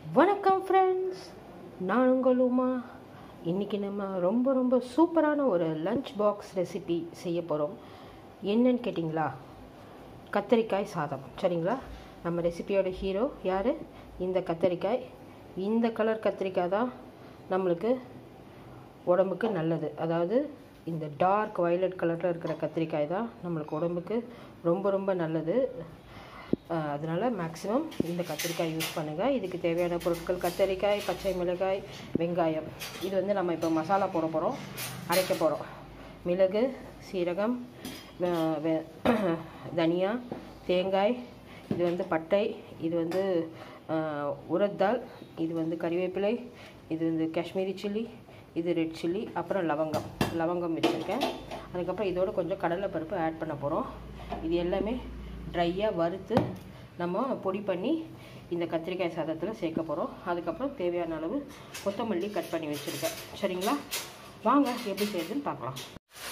வணக்கம் ஃப்ரெண்ட்ஸ் நான் உங்கள் உமா இன்றைக்கி நம்ம ரொம்ப ரொம்ப சூப்பரான ஒரு லஞ்ச் பாக்ஸ் ரெசிபி செய்ய போகிறோம் என்னன்னு கேட்டிங்களா கத்தரிக்காய் சாதம் சரிங்களா நம்ம ரெசிபியோட ஹீரோ யார் இந்த கத்தரிக்காய் இந்த கலர் கத்திரிக்காய் தான் நம்மளுக்கு உடம்புக்கு நல்லது அதாவது இந்த டார்க் வயலட் கலரில் இருக்கிற கத்திரிக்காய் தான் நம்மளுக்கு உடம்புக்கு ரொம்ப ரொம்ப நல்லது அஹ் அதனால மேக்ஸிமம் இந்த கத்திரிக்காய் யூஸ் பண்ணுங்கள் இதுக்கு தேவையான பொருட்கள் கத்தரிக்காய் பச்சை மிளகாய் வெங்காயம் இது வந்து நம்ம இப்போ மசாலா போட போகிறோம் அரைக்க போகிறோம் மிளகு சீரகம் அஹ் வெ- தனியா தேங்காய் இது வந்து பட்டை இது வந்து அஹ், உரத்தால் இது வந்து கறிவேப்பிலை இது வந்து காஷ்மீரி சில்லி இது ரெட் சில்லி அப்புறம் லவங்கம் லவங்கம் வச்சுருக்கேன் அதுக்கப்புறம் இதோட கொஞ்சம் கடலைப்பருப்பு ஆட் பண்ண போகிறோம் இது எல்லாமே ட்ரையாக வறுத்து நம்ம பொடி பண்ணி இந்த கத்திரிக்காய் சாதத்தில் சேர்க்க போகிறோம் அதுக்கப்புறம் தேவையான அளவு கொத்தமல்லி கட் பண்ணி வச்சுருக்கேன் சரிங்களா வாங்க எப்படி செய்யுதுன்னு பார்க்கலாம்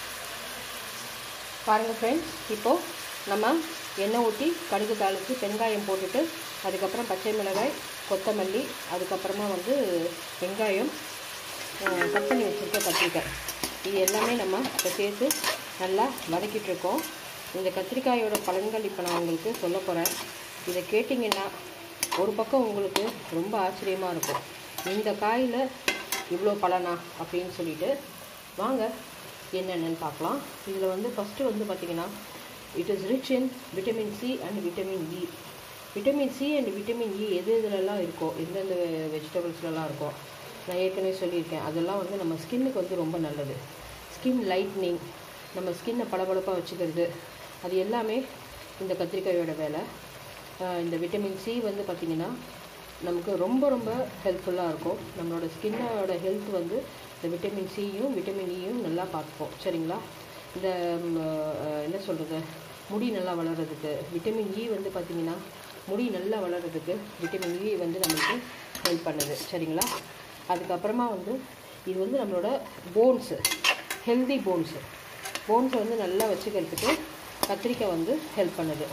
பாருங்கள் ஃப்ரெண்ட்ஸ் இப்போது நம்ம எண்ணெய் ஊற்றி கடுகு தாளித்து பெருங்காயம் போட்டுட்டு அதுக்கப்புறம் பச்சை மிளகாய் கொத்தமல்லி அதுக்கப்புறமா வந்து வெங்காயம் அஹ், கட் பண்ணி வச்சுருக்க கத்திரிக்காய் இது எல்லாமே நம்ம இப்போ சேர்த்து நல்லா வதக்கிட்டு இருக்கோம் இந்த கத்திரிக்காயோட பலன்கள் இப்போ நான் உங்களுக்கு சொல்ல போகிறேன் இதை கேட்டிங்கன்னா ஒரு பக்கம் உங்களுக்கு ரொம்ப ஆச்சரியமாக இருக்கும் இந்த காயில் இவ்வளோ பலனா அப்படின்னு சொல்லிட்டு வாங்க என்னென்னு பார்க்கலாம் இதில் வந்து ஃபஸ்ட்டு வந்து பார்த்திங்கன்னா it is rich in vitamin C and vitamin E vitamin C and vitamin E எது எதுலலாம் இருக்கோ எந்தெந்த வெஜிடபிள்ஸ்லலாம் இருக்கோ நான் ஏற்கனவே சொல்லியிருக்கேன் அதெல்லாம் வந்து நம்ம ஸ்கின்னுக்கு வந்து ரொம்ப நல்லது ஸ்கின் லைட்னிங் நம்ம ஸ்கின்னை பளபளப்பாக வச்சுக்கிறது அது எல்லாமே இந்த கத்திரிக்காயோட வேலை ஆஹ் இந்த விட்டமின் சி வந்து பார்த்திங்கன்னா நமக்கு ரொம்ப ரொம்ப ஹெல்ப்ஃபுல்லாக இருக்கும் நம்மளோட ஸ்கின்னோட ஹெல்த் வந்து இந்த விட்டமின் சியும் விட்டமின் இயும் நல்லா பார்த்துப்போம் சரிங்களா இந்த ம், ஆஹ், என்ன சொல்கிறது முடி நல்லா வளர்கிறதுக்கு விட்டமின் இ வந்து பார்த்திங்கன்னா முடி நல்லா வளர்கிறதுக்கு விட்டமின் இ வந்து நம்மளுக்கு ஹெல்ப் பண்ணுது சரிங்களா அதுக்கப்புறமா வந்து இது வந்து நம்மளோட போன்ஸு ஹெல்தி போன்ஸு போன்ஸை வந்து நல்லா வச்சுக்கிறதுக்கு கத்திரிக்காய் வந்து ஹெல்ப் பண்ணுது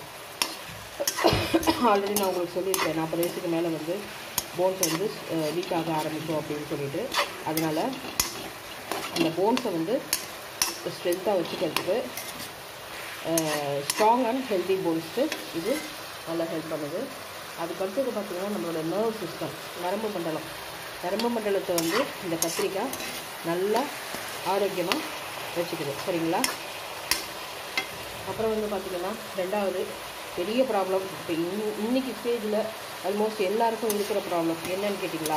ஆல்ரெடி நான் உங்களுக்கு சொல்லியிருக்கேன் நாற்பது வயசுக்கு மேலே வந்து போன்ஸ் வந்து வீக் ஆக ஆரம்பிக்கும் அப்படின்னு சொல்லிட்டு அதனால் அந்த போன்ஸை வந்து ஸ்ட்ரென்த்தாக வச்சுக்கிறதுக்கு ஸ்ட்ராங் அண்ட் ஹெல்தி போன்ஸ்க்கு இது நல்லா ஹெல்ப் பண்ணுது அதுக்கடுத்தது பார்த்திங்கன்னா நம்மளோட நர்வ் சிஸ்டம் நரம்பு மண்டலம் நரம்பு மண்டலத்தை வந்து இந்த கத்திரிக்காய் நல்லா ஆரோக்கியமாக வச்சுக்குது சரிங்களா அப்புறம் வந்து பார்த்திங்கன்னா ரெண்டாவது பெரிய ப்ராப்ளம் இப்போ இன் இன்னைக்கு ஸ்டேஜில் ஆல்மோஸ்ட் எல்லாருக்கும் இருக்கிற ப்ராப்ளம் என்னன்னு கேட்டிங்களா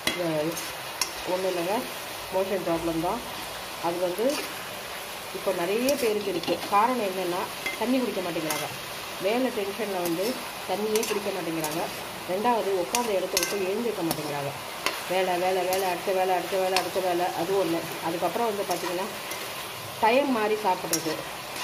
ஒன்றும் இல்லைங்க மோஷன் ப்ராப்ளம் தான் அது வந்து இப்போ நிறைய பேருக்கு இருக்குது காரணம் என்னென்னா தண்ணி குடிக்க மாட்டேங்கிறாங்க வேலை டென்ஷனில் வந்து தண்ணியே குடிக்க மாட்டேங்கிறாங்க ரெண்டாவது உட்காந்த இடத்த விட்டு எழுந்திருக்க மாட்டேங்கிறாங்க வேலை வேலை வேலை அடுத்த வேலை அடுத்த வேலை அடுத்த வேலை அது ஒன்று அதுக்கப்புறம் வந்து பார்த்திங்கன்னா டைம் மாதிரி சாப்பிட்றது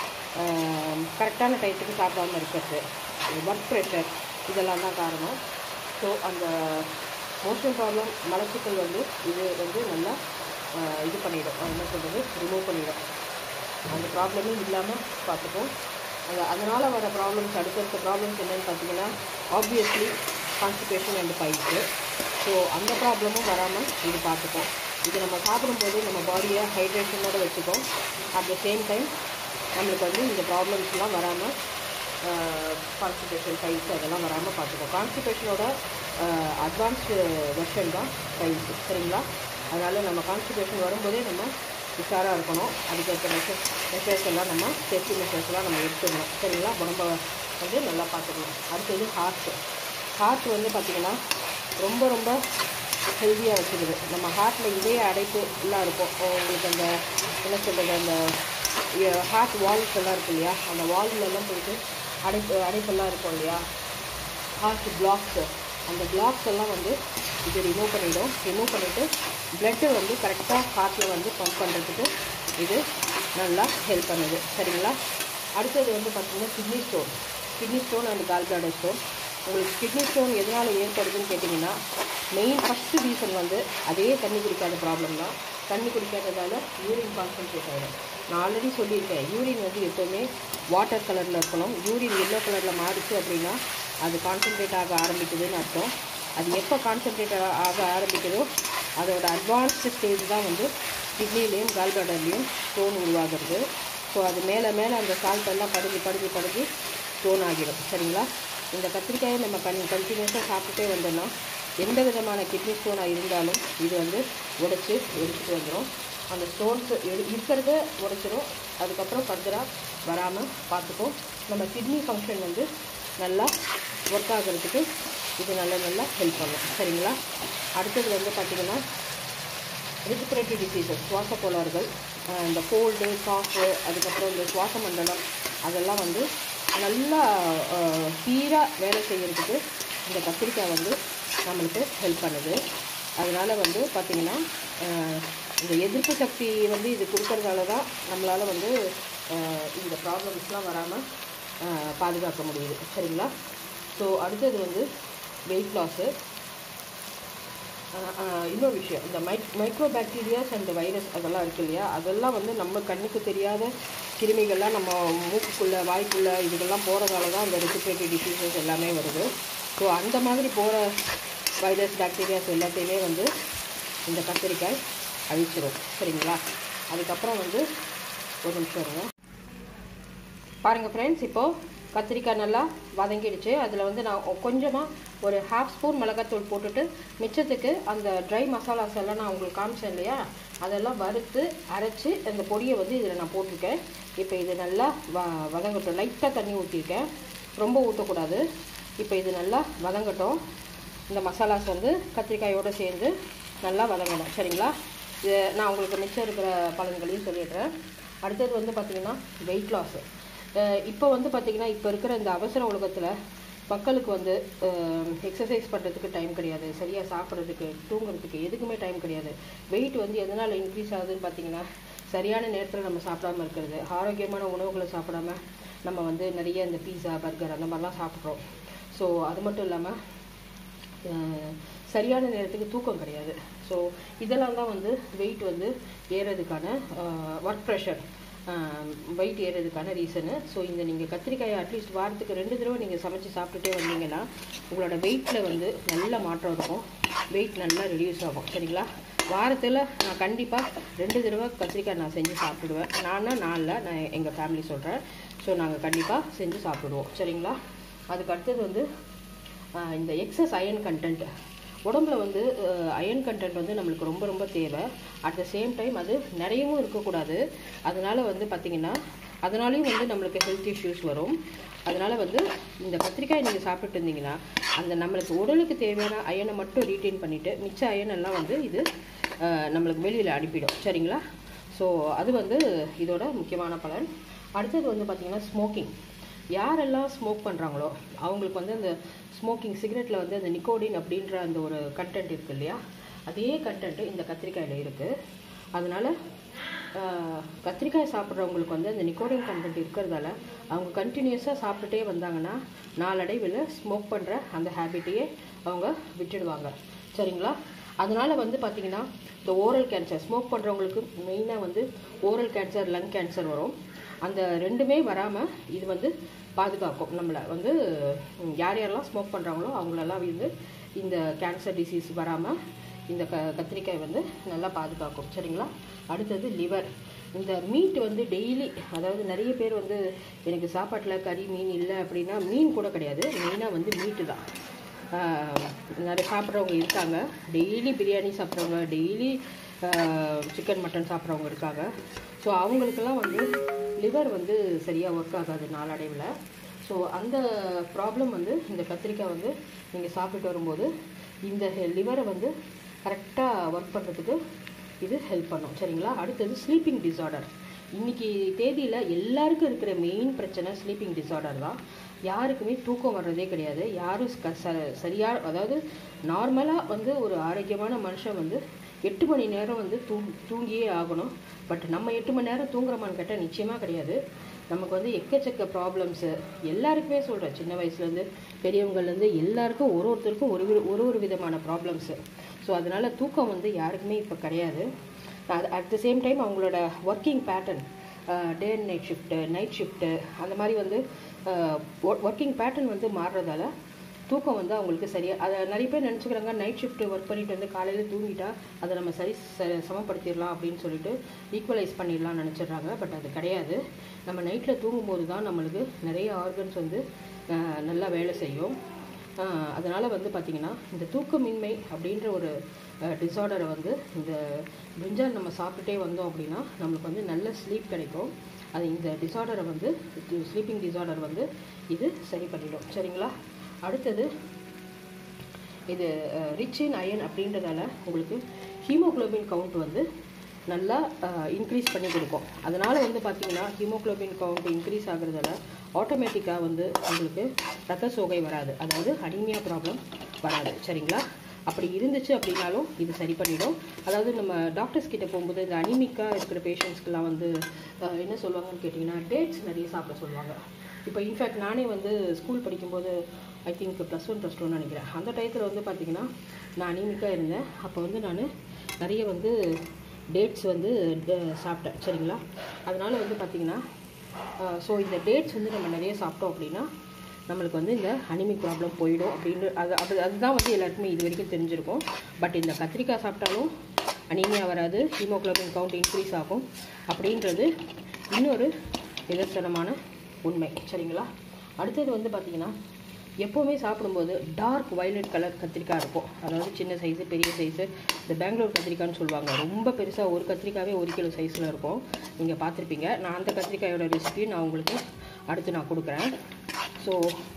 கரெக்டான டயத்துக்கு சாப்பிடாம இருக்கிறது ஒர்க் ப்ரெஷர் இதெல்லாம் தான் காரணம் ஸோ அந்த மோஷன் ப்ராப்ளம் மலச்சிக்கல் வந்து இது வந்து நல்லா ஆஹ், இது பண்ணிடும் அது என்ன சொல்கிறது ரிமூவ் பண்ணிடும் அந்த ப்ராப்ளமே இல்லாமல் பார்த்துப்போம் அந்த அதனால் வர ப்ராப்ளம்ஸ் அடுத்தடுத்த ப்ராப்ளம்ஸ் என்னென்னு பார்த்தீங்கன்னா obviously constipation and piles so அந்த ப்ராப்ளமும் வராமல் இது பார்த்துப்போம் இது நம்ம சாப்பிடும்போது நம்ம பாடியை ஹைட்ரேஷனோட வச்சுப்போம் அட் த சேம் டைம் நம்மளுக்கு வந்து இந்த ப்ராப்ளம்ஸ்லாம் வராமல் கான்ஸ்டிபேஷன் பைல்ஸ் அதெல்லாம் வராமல் பார்த்துப்போம் கான்ஸ்டிபேஷனோட அட்வான்ஸ்டு வெர்ஷன் தான் பைல்ஸ் சரிங்களா அதனால் நம்ம கான்ஸ்டிபேஷன் வரும்போதே நம்ம உஷாராக இருக்கணும் அதுக்கேற்ற மெஷர்ஸ் மெஷர்ஸ் எல்லாம் நம்ம சேஃப்டி மெஷர்ஸ்லாம் நம்ம எடுத்துக்கணும் சரிங்களா உடம்ப வந்து நல்லா பார்த்துக்கணும் அடுத்தது ஹார்ட் ஹார்ட் வந்து பார்த்திங்கன்னா ரொம்ப ரொம்ப ஹெல்த்தியாக வச்சுக்குது நம்ம ஹார்ட்டில் இதய அடைப்பு எல்லாம் இருக்கும் உங்களுக்கு அந்த என்ன சொல்கிறது அந்த ஹார்ட் வால்ஸ் எல்லாம் இருக்கு இல்லையா அந்த வால்வ்ல எல்லாம் போயிட்டு அடைப்பு அடைப்பெல்லாம் இருக்கும் இல்லையா ஹார்ட் பிளாக்ஸு அந்த பிளாக்ஸ் எல்லாம் வந்து இது ரிமூவ் பண்ணிடும் ரிமூவ் பண்ணிவிட்டு பிளட்டை வந்து கரெக்டாக ஹார்ட்டில் வந்து பம்ப் பண்ணுறதுக்கு இது நல்லா ஹெல்ப் பண்ணுது சரிங்களா அடுத்தது வந்து பார்த்திங்கன்னா kidney stone kidney stone and gall bladder stone உங்களுக்கு கிட்னி ஸ்டோன் எதனால் ஏற்படுதுன்னு கேட்டிங்கன்னா மெயின் ஃபஸ்ட்டு ரீசன் வந்து அதே தண்ணி குடிக்காத ப்ராப்ளம் தான் தண்ணி குடிக்காததால் யூரின் கான்சன்ட்ரேட் ஆகிடும் நான் ஆல்ரெடி சொல்லியிருக்கேன் யூரின் வந்து எப்போவுமே வாட்டர் கலரில் இருக்கணும் யூரின் எல்லோ கலரில் மாறிச்சு அப்படின்னா அது கான்சன்ட்ரேட் ஆக ஆரம்பிக்குதுன்னு அர்த்தம் அது எப்போ கான்சென்ட்ரேட் ஆக ஆரம்பிக்குதோ அதோட அட்வான்ஸ்டு ஸ்டேஜ் தான் வந்து கிட்னிலையும் கால்படர்லேயும் ஸ்டோன் உருவாகிறது ஸோ அது மேலே மேலே அந்த சால்ட் எல்லாம் படுகி படுகி படுகி ஸ்டோன் ஆகிடும் சரிங்களா இந்த கத்திரிக்காயை நம்ம கன் கண்டினியூஸாக சாப்பிட்டுட்டே வந்தோம்னா எந்த விதமான கிட்னி ஸ்டோனாக இருந்தாலும் இது வந்து உடைச்சி எடுத்துகிட்டு வந்துடும் அந்த ஸ்டோன்ஸ் எடு இருக்கிறத உடைச்சிரும் அதுக்கப்புறம் ஃபர்தராக வராமல் பார்த்துக்கும் நம்ம கிட்னி ஃபங்க்ஷன் வந்து நல்லா ஒர்க் ஆகிறதுக்கு இது நல்லா நல்லா ஹெல்ப் பண்ணும் சரிங்களா அடுத்தது வந்து பார்த்திங்கன்னா ரெஸ்பிரேட்டரி டிசீசஸ் சுவாச கோளாறுகள் அஹ் இந்த கோல்டு காஃபு அதுக்கப்புறம் இந்த சுவாச மண்டலம் அதெல்லாம் வந்து நல்லா சீராக வேலை செய்யறதுக்கு இந்த கத்திரிக்காய் வந்து நம்மளுக்கு ஹெல்ப் பண்ணுது அதனால் வந்து பார்த்திங்கன்னா அஹ் இந்த எதிர்ப்பு சக்தி வந்து இது கொடுக்கறதால தான் நம்மளால் வந்து அஹ் இந்த ப்ராப்ளம்ஸ்லாம் வராமல் பாதுகாக்க முடியுது சரிங்களா ஸோ அடுத்தது வந்து வெயிட் லாஸு ஆஹ் ஆஹ் இன்னொரு விஷயம் இந்த mic micro bacterias and virus அதெல்லாம் இருக்கு இல்லையா அதெல்லாம் வந்து நம்ம கண்ணுக்கு தெரியாத கிருமிகள்லாம் நம்ம மூக்குக்குள்ளே வாய்க்குள்ளே இதுக்கெல்லாம் போகிறதால தான் அந்த ரெசிபிரேட்டரி டிசீசஸ் எல்லாமே வருது ஸோ அந்த மாதிரி போகிற வைரஸ் பாக்டீரியாஸ் எல்லாத்தையுமே வந்து இந்த கத்திரிக்காய் அழிச்சிரும் சரிங்களா அதுக்கப்புறம் வந்து ஒரு நிமிஷம் இருங்க பாருங்கள் ஃப்ரெண்ட்ஸ் இப்போது கத்திரிக்காய் நல்லா வதங்கிடுச்சு அதில் வந்து நான் கொஞ்சமாக ஒரு ஹாஃப் ஸ்பூன் மிளகாத்தூள் போட்டுட்டு மிச்சத்துக்கு அந்த ட்ரை மசாலாஸ் எல்லாம் நான் உங்களுக்கு காமிச்சேன் இல்லையா அதெல்லாம் வறுத்து அரைச்சி அந்த பொடியை வந்து இதில் நான் போட்டிருக்கேன் இப்போ இது நல்லா வ வதங்கட்டும் லைட்டாக தண்ணி ஊற்றிருக்கேன் ரொம்ப ஊற்றக்கூடாது இப்போ இது நல்லா வதங்கட்டும் இந்த மசாலாஸ் வந்து கத்திரிக்காயோடு சேர்ந்து நல்லா வதங்கணும் சரிங்களா இது நான் உங்களுக்கு மிச்சம் இருக்கிற பலன்களையும் சொல்லிடுறேன் அடுத்தது வந்து பார்த்திங்கன்னா வெயிட் லாஸு இப்போ வந்து பார்த்திங்கன்னா இப்போ இருக்கிற இந்த அவசர உலகத்தில் மக்களுக்கு வந்து எக்ஸசைஸ் பண்ணுறதுக்கு டைம் கிடையாது சரியாக சாப்பிட்றதுக்கு தூங்குறதுக்கு எதுக்குமே டைம் கிடையாது வெயிட் வந்து எதனால் இன்க்ரீஸ் ஆகுதுன்னு பார்த்தீங்கன்னா சரியான நேரத்தில் நம்ம சாப்பிடாம இருக்கிறது ஆரோக்கியமான உணவுகளை சாப்பிடாம நம்ம வந்து நிறைய இந்த பீஸா பர்கர் அந்த மாதிரிலாம் சாப்பிட்றோம் ஸோ அது மட்டும் இல்லாமல் அஹ் சரியான நேரத்துக்கு தூக்கம் கிடையாது ஸோ இதெல்லாம் தான் வந்து வெயிட் வந்து ஏறதுக்கான ஒர்க் ப்ரெஷர் வெயிட் ஏறதுக்கான ரீசனு ஸோ இந்த நீங்கள் கத்திரிக்காயை அட்லீஸ்ட் வாரத்துக்கு ரெண்டு தடவை நீங்கள் சமைச்சு சாப்பிட்டுட்டே வந்தீங்கன்னா உங்களோட வெயிட்டில் வந்து நல்ல மாற்றம் இருக்கும் வெயிட் நல்லா ரெடியூஸ் ஆகும் சரிங்களா வாரத்தில் நான் கண்டிப்பாக ரெண்டு தடவை கத்திரிக்காய் நான் செஞ்சு சாப்பிடுவேன் நானா நாளில் நான் எங்கள் ஃபேமிலி சொல்கிறேன் ஸோ நாங்கள் கண்டிப்பாக செஞ்சு சாப்பிடுவோம் சரிங்களா அதுக்கு அடுத்தது வந்து ஆஹ் இந்த எக்ஸஸ் அயன் கண்டென்ட் உடம்புல வந்து அயன் கண்டென்ட் வந்து நம்மளுக்கு ரொம்ப ரொம்ப தேவை அட் த சேம் டைம் அது நிறையவும் இருக்கக்கூடாது அதனால வந்து பார்த்திங்கன்னா அதனாலையும் வந்து நம்மளுக்கு ஹெல்த் இஷ்யூஸ் வரும் அதனால வந்து இந்த கத்திரிக்காய் நீங்கள் சாப்பிட்டு இருந்தீங்கன்னா அந்த நம்மளுக்கு உடலுக்கு தேவையான அயனை மட்டும் ரீட்டைன் பண்ணிவிட்டு மிச்ச அயன் எல்லாம் வந்து இது ஆஹ் நம்மளுக்கு வெளியில் அனுப்பிடும் சரிங்களா ஸோ அது வந்து இதோட முக்கியமான பலன் அடுத்தது வந்து பார்த்திங்கன்னா ஸ்மோக்கிங் யாரெல்லாம் ஸ்மோக் பண்ணுறாங்களோ அவங்களுக்கு வந்து அந்த ஸ்மோக்கிங் சிகரெட்டில் வந்து அந்த நிக்கோடின் அப்படின்ற அந்த ஒரு கண்டென்ட் இருக்குது இல்லையா அதே கண்டென்ட் இந்த கத்திரிக்காயில் இருக்குது அதனால் கத்திரிக்காய் சாப்பிட்றவங்களுக்கு வந்து அந்த நிக்கோடின் கண்டென்ட் இருக்கிறதால அவங்க கண்டினியூஸாக சாப்பிட்டுட்டே வந்தாங்கன்னா நாளடைவில் ஸ்மோக் பண்ணுற அந்த ஹேபிட்டையே அவங்க விட்டுடுவாங்க சரிங்களா அதனால வந்து பார்த்தீங்கன்னா இந்த ஓரல் கேன்சர் ஸ்மோக் பண்ணுறவங்களுக்கு மெயினாக வந்து ஓரல் கேன்சர் லங் கேன்சர் வரும் அந்த ரெண்டுமே வராமல் இது வந்து பாதுகாக்கும் நம்மளை வந்து ம், யார் யாரெல்லாம் ஸ்மோக் பண்ணுறாங்களோ அவங்களெல்லாம் வந்து இந்த கேன்சர் டிசீஸ் வராமல் இந்த க கத்திரிக்காய் வந்து நல்லா பாதுகாக்கும் சரிங்களா அடுத்தது லிவர் இந்த மீட் வந்து டெய்லி அதாவது நிறைய பேர் வந்து எனக்கு சாப்பாட்டில் கறி மீன் இல்லை அப்படின்னா மீன் கூட கிடையாது மெயினாக வந்து மீட்டு தான் ஆஹ் நிறைய சாப்பிட்றவங்க இருக்காங்க டெய்லி பிரியாணி சாப்பிட்றவங்க டெய்லி சிக்கன் மட்டன் சாப்பிட்றவங்க இருக்காங்க ஸோ அவங்களுக்கெல்லாம் வந்து லிவர் வந்து சரியாக ஒர்க் ஆகாது நாளடைவில் ஸோ அந்த ப்ராப்ளம் வந்து இந்த கத்திரிக்காய் வந்து நீங்கள் சாப்பிட்டுட்டு வரும்போது இந்த லிவரை வந்து கரெக்டாக ஒர்க் பண்ணுறதுக்கு இது ஹெல்ப் பண்ணும் சரிங்களா அடுத்தது ஸ்லீப்பிங் டிஸார்டர் இன்னைக்கு தேதியில் எல்லாருக்கும் இருக்கிற மெயின் பிரச்சனை ஸ்லீப்பிங் டிஸார்டர் தான் யாருக்குமே தூக்கம் வர்றதே கிடையாது யாரும் க- ச- சரியா அதாவது நார்மலாக வந்து ஒரு ஆரோக்கியமான மனுஷன் வந்து எட்டு மணி நேரம் வந்து தூங் தூங்கியே ஆகணும் பட் நம்ம எட்டு மணி நேரம் தூங்குறோமான்னு கேட்டால் நிச்சயமாக கிடையாது நமக்கு வந்து எக்கச்சக்க ப்ராப்ளம்ஸு எல்லாருக்குமே சொல்கிறேன் சின்ன வயசுலேருந்து பெரியவங்கள்லேருந்து எல்லாருக்கும் ஒரு ஒருத்தருக்கும் ஒரு வி- ஒரு ஒரு விதமான ப்ராப்ளம்ஸு ஸோ அதனால் தூக்கம் வந்து யாருக்குமே இப்போ கிடையாது அட் த சேம் டைம் அவங்களோட working pattern day and night shift night shift அந்த மாதிரி வந்து ஒர்க்கிங் பேட்டர்ன் வந்து மாறுறதால தூக்கம் வந்து அவங்களுக்கு சரியாக அதை நிறைய பேர் நினச்சிக்கிறாங்க நைட் ஷிஃப்ட் ஒர்க் பண்ணிட்டு வந்து காலையில் தூங்கிட்டா அதை நம்ம சரி ச- சமப்படுத்திடலாம் அப்படின்னு சொல்லிட்டு ஈக்குவலைஸ் பண்ணிடலாம்னு நினச்சிடுறாங்க பட் அது கிடையாது நம்ம நைட்டில் தூங்கும்போது தான் நம்மளுக்கு நிறைய ஆர்கன்ஸ் வந்து அஹ், நல்லா வேலை செய்யும் அதனால் வந்து பார்த்திங்கன்னா இந்த தூக்கமின்மை அப்படின்ற ஒரு டிஸார்டரை வந்து இந்த பிரிஞ்சால் நம்ம சாப்பிட்டுட்டே வந்தோம் அப்படின்னா நம்மளுக்கு வந்து நல்ல ஸ்லீப் கிடைக்கும் அது இந்த டிஸார்டரை வந்து ஸ்லீப்பிங் டிஸார்டர் வந்து இது சரி பண்ணிடும் சரிங்களா அடுத்தது இது ரிச் இன் அயன் அப்படின்றதால உங்களுக்கு ஹீமோகுளோபின் கவுண்ட் வந்து நல்லா இன்க்ரீஸ் பண்ணி கொடுக்கும் அதனால் வந்து பார்த்தீங்கன்னா ஹீமோகுளோபின் கவுண்ட் இன்க்ரீஸ் ஆகுறதால ஆட்டோமேட்டிக்காக வந்து உங்களுக்கு ரத்த சோகை வராது அதாவது அனிமியா ப்ராப்ளம் வராது சரிங்களா அப்படி இருந்துச்சு அப்படின்னாலும் இது சரி பண்ணிடும் அதாவது நம்ம டாக்டர்ஸ் கிட்ட போகும்போது இந்த அனிமிக்காக இருக்கிற பேஷண்ட்ஸ்க்கெலாம் வந்து அஹ், என்ன சொல்லுவாங்கன்னு கேட்டிங்கன்னா டேட்ஸ் நிறைய சாப்பிட சொல்லுவாங்க இப்போ இன்ஃபேக்ட் நானே வந்து ஸ்கூல் படிக்கும்போது I think plus one plus டூன்னு நினைக்கிறேன் அந்த டயத்தில் வந்து பார்த்திங்கன்னா நான் அனிமிக்காக இருந்தேன் அப்போ வந்து நான் நிறைய வந்து டேட்ஸ் வந்து ட- சாப்பிட்டேன் சரிங்களா அதனால் வந்து பார்த்திங்கன்னா ஸோ இந்த டேட்ஸ் வந்து நம்ம நிறைய சாப்பிட்டோம் அப்படின்னா நம்மளுக்கு வந்து இந்த அனிமிக் ப்ராப்ளம் போயிடும் அப்படின்னு அது அது அதுதான் வந்து எல்லாருக்குமே இது வரைக்கும் தெரிஞ்சிருக்கும் பட் இந்த கத்திரிக்காய் சாப்பிட்டாலும் அனீமியா வராது ஹீமோகுளோபின் கவுண்ட் இன்க்ரீஸ் ஆகும் அப்படின்றது இன்னொரு நிதர்சனமான உண்மை சரிங்களா அடுத்தது வந்து பார்த்திங்கன்னா எப்போவுமே சாப்பிடும்போது டார்க் வயலட் கலர் கத்திரிக்காய் இருக்கும் அதாவது சின்ன சைஸு பெரிய சைஸு இந்த பெங்களூர் கத்திரிக்காய்னு சொல்லுவாங்க ரொம்ப பெருசாக ஒரு கத்திரிக்காவே ஒரு கிலோ சைஸில் இருக்கும் நீங்கள் பார்த்துருப்பீங்க நான் அந்த கத்திரிக்காயோட ரெசிபி நான் உங்களுக்கு அடுத்து நான் கொடுக்குறேன் ஸோ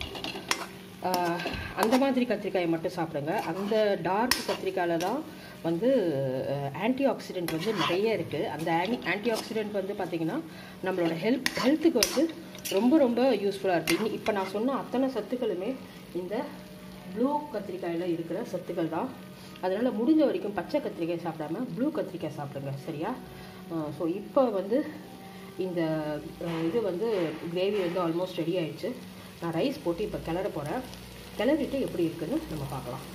அந்த மாதிரி கத்திரிக்காயை மட்டும் சாப்பிடுங்க அந்த டார்க் கத்திரிக்காயில் தான் வந்து ஆன்டி ஆக்சிடென்ட் வந்து நிறைய இருக்குது அந்த ஆனி ஆன்டி ஆக்சிடென்ட் வந்து பார்த்திங்கன்னா நம்மளோட ஹெல்த் ஹெல்த்துக்கு வந்து ரொம்ப ரொம்ப யூஸ்ஃபுல்லாக இருக்குது இப்போ நான் சொன்ன அத்தனை சத்துக்களுமே இந்த ப்ளூ கத்திரிக்காயில் இருக்கிற சத்துக்கள் தான் அதனால் முடிஞ்ச வரைக்கும் பச்சை கத்திரிக்காய் சாப்பிடாம ப்ளூ கத்திரிக்காய் சாப்பிடுங்க சரியா ஸோ இப்போ வந்து இந்த அஹ், இது வந்து கிரேவி வந்து ஆல்மோஸ்ட் ரெடி ஆயிடுச்சு நான் ரைஸ் போட்டு இப்போ கிளற போகிறேன் கிளறிட்டு எப்படி இருக்குன்னு நம்ம பார்க்கலாம்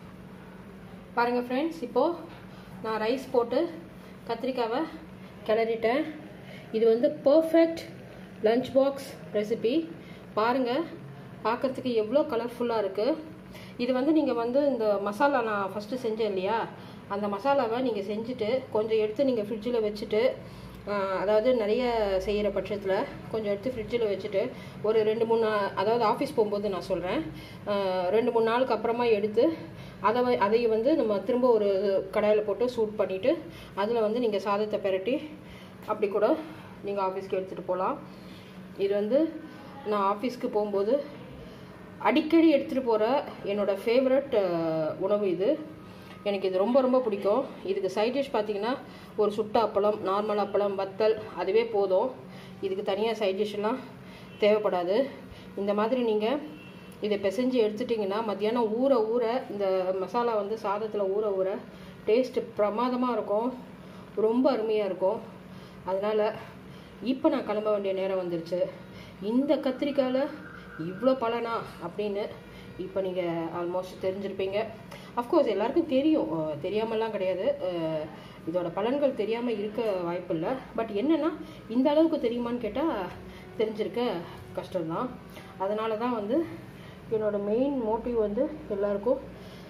பாருங்கள் ஃப்ரெண்ட்ஸ் இப்போது நான் ரைஸ் போட்டு கத்திரிக்காவை கிளறிட்டேன் இது வந்து பர்ஃபெக்ட் லஞ்ச் பாக்ஸ் ரெசிபி பாருங்கள் பார்க்குறதுக்கு எவ்வளோ கலர்ஃபுல்லாக இருக்குது இது வந்து நீங்கள் வந்து இந்த மசாலா நான் ஃபஸ்ட்டு செஞ்சேன் இல்லையா அந்த மசாலாவை நீங்கள் செஞ்சுட்டு கொஞ்சம் எடுத்து நீங்கள் ஃப்ரிட்ஜில் வச்சுட்டு ஆஹ், அதாவது நிறைய செய்கிற பட்சத்தில் கொஞ்சம் எடுத்து ஃப்ரிட்ஜில் வச்சுட்டு ஒரு ரெண்டு மூணு நா- அதாவது ஆஃபீஸ் போகும்போது நான் சொல்கிறேன் ரெண்டு மூணு நாளுக்கு அப்புறமா எடுத்து அதை வ- அதை வந்து நம்ம திரும்ப ஒரு கடாயில் போட்டு சூட் பண்ணிவிட்டு அதில் வந்து நீங்கள் சாதத்தை பெரட்டி அப்படி கூட நீங்கள் ஆஃபீஸ்க்கு எடுத்துகிட்டு போகலாம் இது வந்து நான் ஆஃபீஸ்க்கு போகும்போது அடிக்கடி எடுத்துகிட்டு போகிற என்னோட ஃபேவரட் உணவு இது எனக்கு இது ரொம்ப ரொம்ப பிடிக்கும் இதுக்கு சைட் டிஷ் பார்த்தீங்கன்னா ஒரு சுட்ட அப்பளம் நார்மல் அப்பளம் வத்தல் அதுவே போதும் இதுக்கு தனியாக சைட் டிஷ்லாம் தேவைப்படாது இந்த மாதிரி நீங்கள் இதை பிசைஞ்சு எடுத்துட்டிங்கன்னா மத்தியானம் ஊற ஊற இந்த மசாலா வந்து சாதத்தில் ஊற ஊற டேஸ்ட்டு பிரமாதமாக இருக்கும் ரொம்ப அருமையாக இருக்கும் அதனால் இப்போ நான் கிளம்ப வேண்டிய நேரம் வந்துருச்சு இந்த கத்திரிக்காயில் இவ்வளோ பலனா அப்படின்னு இப்போ நீங்கள் ஆல்மோஸ்ட் தெரிஞ்சிருப்பீங்க அஃப்கோர்ஸ் எல்லாருக்கும் தெரியும் அஹ் தெரியாமலாம் கிடையாது அஹ் இதோட பலன்கள் தெரியாமல் இருக்க வாய்ப்பில்லை பட் என்னென்னா இந்த அளவுக்கு தெரியுமான்னு கேட்டால் தெரிஞ்சிருக்க கஷ்டம்தான் அதனால தான் வந்து என்னோட மெயின் மோட்டிவ் வந்து எல்லாருக்கும்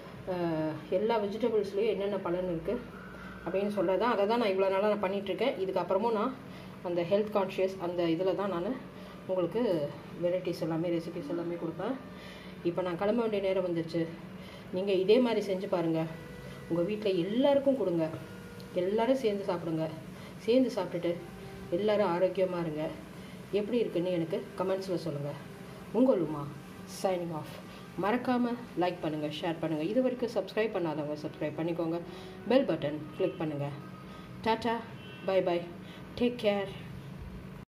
அஹ் எல்லா வெஜிடபிள்ஸ்லேயும் என்னென்ன பலன் இருக்குது அப்படின்னு சொல்கிறது தான் அதை தான் நான் இவ்வளோ நாளாக நான் பண்ணிகிட்ருக்கேன் இதுக்கப்புறமும் நான் அந்த ஹெல்த் கான்ஷியஸ் அந்த இதில் தான் நான் உங்களுக்கு வெரைட்டிஸ் எல்லாமே ரெசிபிஸ் எல்லாமே கொடுப்பேன் இப்போ நான் கிளம்ப வேண்டிய நேரம் வந்துருச்சு நீங்கள் இதே மாதிரி செஞ்சு பாருங்கள் உங்கள் வீட்டில் எல்லாருக்கும் கொடுங்க எல்லாரும் சேர்ந்து சாப்பிடுங்க சேர்ந்து சாப்பிட்டுட்டு எல்லாரும் ஆரோக்கியமாக இருங்க எப்படி இருக்குன்னு எனக்கு கமெண்ட்ஸில் சொல்லுங்கள் உங்கள் உமா சைனிங் ஆஃப் மறக்காமல் லைக் பண்ணுங்கள் ஷேர் பண்ணுங்கள் இது வரைக்கும் சப்ஸ்கிரைப் பண்ணாதவங்க சப்ஸ்கிரைப் பண்ணிக்கோங்க பெல் பட்டன் கிளிக் பண்ணுங்கள் tata bye bye take care